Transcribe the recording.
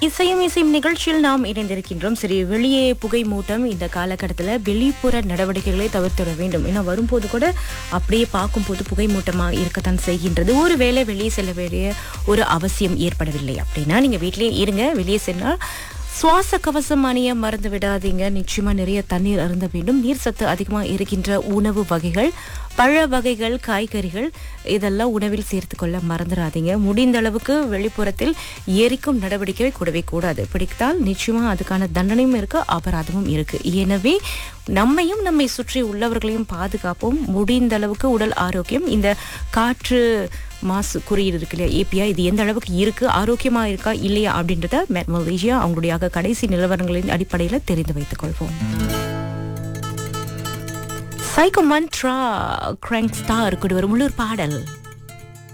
இசையும் இசையும் நிகழ்ச்சியில் நாம் இணைந்திருக்கின்றோம் சரி வெளியே புகை மூட்டம் இந்த காலகட்டத்தில் வெளிப்புற நடவடிக்கைகளை தவிர்த்திட வேண்டும் ஏன்னா வரும்போது கூட அப்படியே பார்க்கும்போது புகை மூட்டமாக இருக்கத்தான் செய்கின்றது ஒரு வேளை வெளியே செல்ல வேண்டிய ஒரு அவசியம் ஏற்படவில்லை அப்படின்னா நீங்க வீட்டிலேயே இருங்க வெளியே சென்றால் சுவாச கவசம் அணிய மறந்து விடாதீங்க நிச்சயமா நிறைய தண்ணீர் அருந்த வேண்டும் நீர் சத்து அதிகமாக இருக்கின்ற உணவு வகைகள் பழ வகைகள் காய்கறிகள் இதெல்லாம் உணவில் சேர்த்து கொள்ள மறந்துடாதீங்க முடிந்த அளவுக்கு வெளிப்புறத்தில் எரிக்கும் நடவடிக்கை கூடவே கூடாது பிடித்தால் நிச்சயமா அதுக்கான தண்டனையும் இருக்கு அபராதமும் இருக்கு எனவே நம்மையும் நம்மை சுற்றி உள்ளவர்களையும் பாதுகாப்போம் முடிந்த அளவுக்கு உடல் ஆரோக்கியம் இந்த காற்று மாசு குறியீடு இருக்கு இல்லையா ஏபிஐ இது எந்த அளவுக்கு இருக்கு ஆரோக்கியமா இருக்கா இல்லையா அப்படின்றத மெட் மலேசியா அவங்களுடைய கடைசி நிலவரங்களின் அடிப்படையில் தெரிந்து வைத்துக் கொள்வோம் சைக்கோ மந்த்ரா கிராங்க் ஸ்டார் கூடி ஒரு முள்ளூர் பாடல்